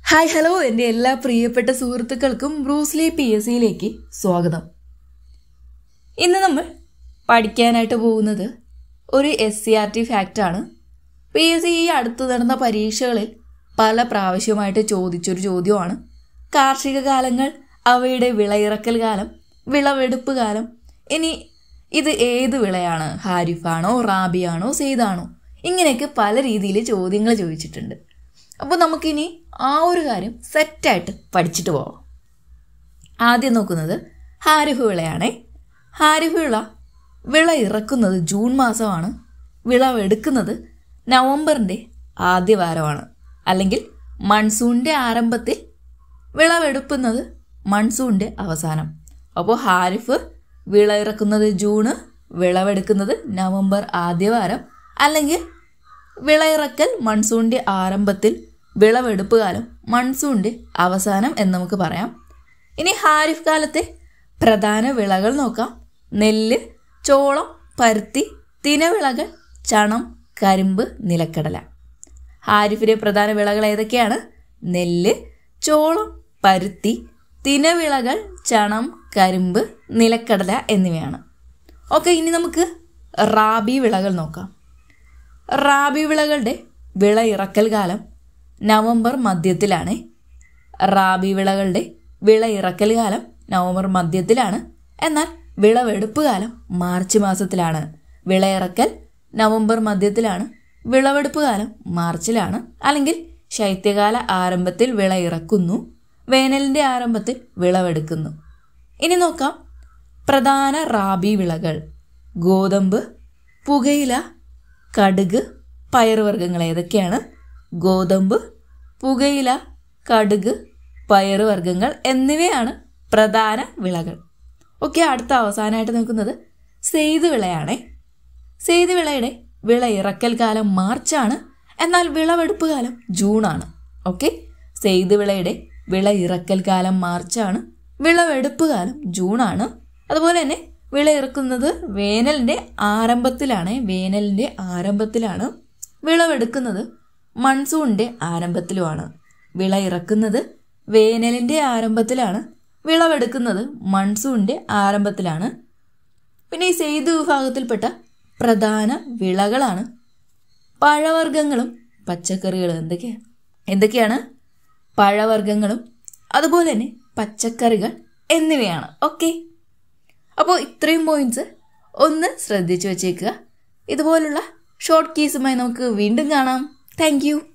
hi hello എൻ്റെ എല്ലാ പ്രിയപ്പെട്ട സുഹൃത്തുക്കൾക്കും ബ്രൂസ്ലി പി എസ് സിയിലേക്ക് സ്വാഗതം ഇന്ന് നമ്മൾ പഠിക്കാനായിട്ട് പോകുന്നത് ഒരു എസ് സി ആർ ടി ഫാക്റ്റാണ് പി എസ് സി ഈ അടുത്ത് നടന്ന പരീക്ഷകളിൽ പല പ്രാവശ്യമായിട്ട് ചോദിച്ചൊരു ചോദ്യമാണ് കാർഷിക കാലങ്ങൾ അവയുടെ വിളയിറക്കൽ കാലം വിളവെടുപ്പ് കാലം ഇനി ഇത് ഏത് വിളയാണ് ഹാരിഫാണോ റാബിയാണോ സെയ്താണോ ഇങ്ങനെയൊക്കെ പല രീതിയിൽ ചോദ്യങ്ങൾ ചോദിച്ചിട്ടുണ്ട് അപ്പോൾ നമുക്കിനി ആ ഒരു കാര്യം സെറ്റായിട്ട് പഠിച്ചിട്ട് പോവാം ആദ്യം നോക്കുന്നത് ഹാരിഫ് വിളയാണേ ഹാരിഫ് വിള വിള ഇറക്കുന്നത് ജൂൺ മാസമാണ് വിളവെടുക്കുന്നത് നവംബറിൻ്റെ ആദ്യ വാരമാണ് അല്ലെങ്കിൽ മൺസൂണിൻ്റെ ആരംഭത്തിൽ വിളവെടുക്കുന്നത് മൺസൂണിൻ്റെ അവസാനം അപ്പോൾ ഹാരിഫ് വിള ഇറക്കുന്നത് ജൂണ് വിളവെടുക്കുന്നത് നവംബർ ആദ്യ വാരം അല്ലെങ്കിൽ വിളയിറക്കൽ മൺസൂണിൻ്റെ ആരംഭത്തിൽ വിളവെടുപ്പ് കാലം മൺസൂണിൻ്റെ അവസാനം എന്ന് നമുക്ക് പറയാം ഇനി ഹാരിഫ് കാലത്തെ പ്രധാന വിളകൾ നോക്കാം നെല്ല് ചോളം പരുത്തി തിനവിളകൾ ചണം കരിമ്പ് നിലക്കടല ഹാരിഫിലെ പ്രധാന വിളകൾ ഏതൊക്കെയാണ് നെല്ല് ചോളം പരുത്തി തിനവിളകൾ ചണം കരിമ്പ് നിലക്കടല എന്നിവയാണ് ഓക്കെ ഇനി നമുക്ക് റാബി വിളകൾ നോക്കാം റാബി വിളകളുടെ വിള ഇറക്കൽ കാലം നവംബർ മധ്യത്തിലാണ് റാബി വിളകളുടെ വിള ഇറക്കൽ കാലം നവംബർ മധ്യത്തിലാണ് എന്നാൽ വിളവെടുപ്പ് കാലം മാർച്ച് മാസത്തിലാണ് വിളയിറക്കൽ നവംബർ മധ്യത്തിലാണ് വിളവെടുപ്പ് കാലം മാർച്ചിലാണ് അല്ലെങ്കിൽ ശൈത്യകാല ആരംഭത്തിൽ വിള ഇറക്കുന്നു വേനലിൻ്റെ ആരംഭത്തിൽ വിളവെടുക്കുന്നു ഇനി നോക്കാം പ്രധാന റാബി വിളകൾ ഗോതമ്പ് പുകയില കടുക് പയറുവർഗ്ഗങ്ങൾ ഏതൊക്കെയാണ് ഗോതമ്പ് പുകയില കടുക് പയറുവർഗ്ഗങ്ങൾ എന്നിവയാണ് പ്രധാന വിളകൾ ഓക്കെ അടുത്ത അവസാനമായിട്ട് നോക്കുന്നത് സെയ്ത് വിളയാണേ സെയ്ത് വിളയുടെ വിള ഇറക്കൽ കാലം മാർച്ചാണ് എന്നാൽ വിളവെടുപ്പ് കാലം ജൂണാണ് ഓക്കെ സെയ്ത് വിളയുടെ വിള ഇറക്കൽ കാലം മാർച്ചാണ് വിളവെടുപ്പ് കാലം ജൂണാണ് അതുപോലെ തന്നെ വിള ഇറക്കുന്നത് വേനലിൻ്റെ ആരംഭത്തിലാണ് വേനലിൻ്റെ ആരംഭത്തിലാണ് വിളവെടുക്കുന്നത് മൺസൂണിൻ്റെ ആരംഭത്തിലുമാണ് വിള ഇറക്കുന്നത് വേനലിൻ്റെ ആരംഭത്തിലാണ് വിളവെടുക്കുന്നത് മൺസൂണിൻ്റെ ആരംഭത്തിലാണ് പിന്നെ ഈ സെയ്ത് വിഭാഗത്തിൽപ്പെട്ട പ്രധാന വിളകളാണ് പഴവർഗ്ഗങ്ങളും പച്ചക്കറികളും എന്തൊക്കെയാണ് എന്തൊക്കെയാണ് പഴവർഗ്ഗങ്ങളും അതുപോലെ തന്നെ പച്ചക്കറികൾ എന്നിവയാണ് ഓക്കെ അപ്പോൾ ഇത്രയും പോയിന്റ്സ് ഒന്ന് ശ്രദ്ധിച്ചു വച്ചേക്കുക ഇതുപോലുള്ള ഷോർട്ട് കീസുമായി നമുക്ക് വീണ്ടും കാണാം താങ്ക്